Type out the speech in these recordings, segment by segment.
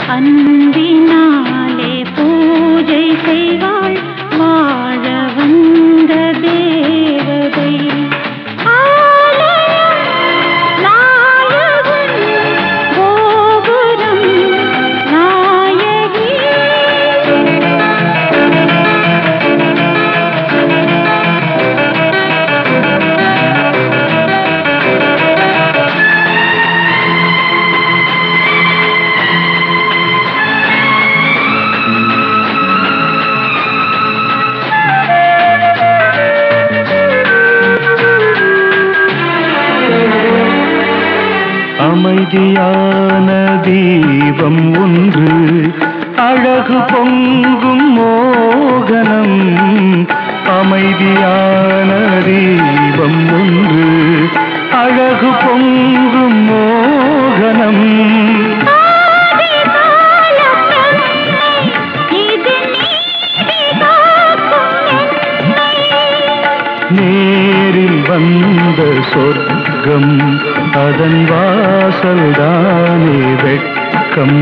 அன்பினாலே பூஜை செய்வாள் வாழ வந்த தேவதை ஆலயம் நாயகன் கோபுரம் நாயகி அமைதியான தீபம் ஒன்று அழகு பொங்கும் மோகனம் அமைதியான தீபம் ஒன்று அழகு பொங்கும் மோகனம் நேரில் வந்த சொர்க்கம் அதன் வாசல்தானே வெட்கம்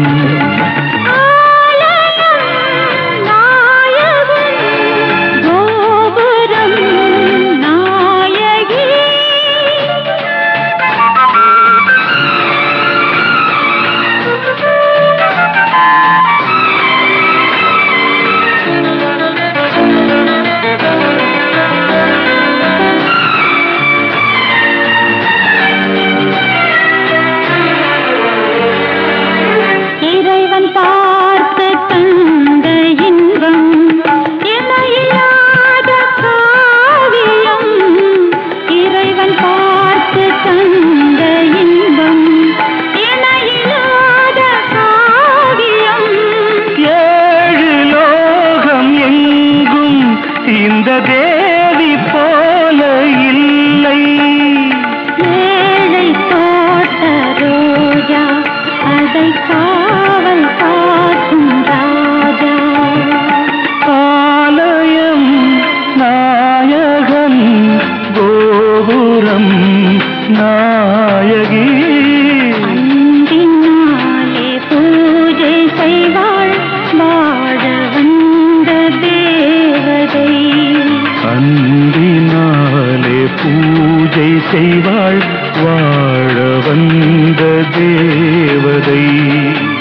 இறைவன் பார்த்து தந்த இன்பம் இணையில்லாத காவியம் இறைவன் பார்த்து தந்த இன்பம் இணையில்லாத காவியம் ஏழு லோகம் எங்கும் இந்த தேவி போல இல்லை ஏழை தோட்ட ரோஜா அதை காவல் காக்கும் ராஜா ஆலயம் நாயகன் கோபுரம் நாயகி அன்பினாலே பூஜை செய்வாள் வாழ வந்த தேவதை அன்பினாலே பூஜை செய்வாள் வாழ வந்த தேவதை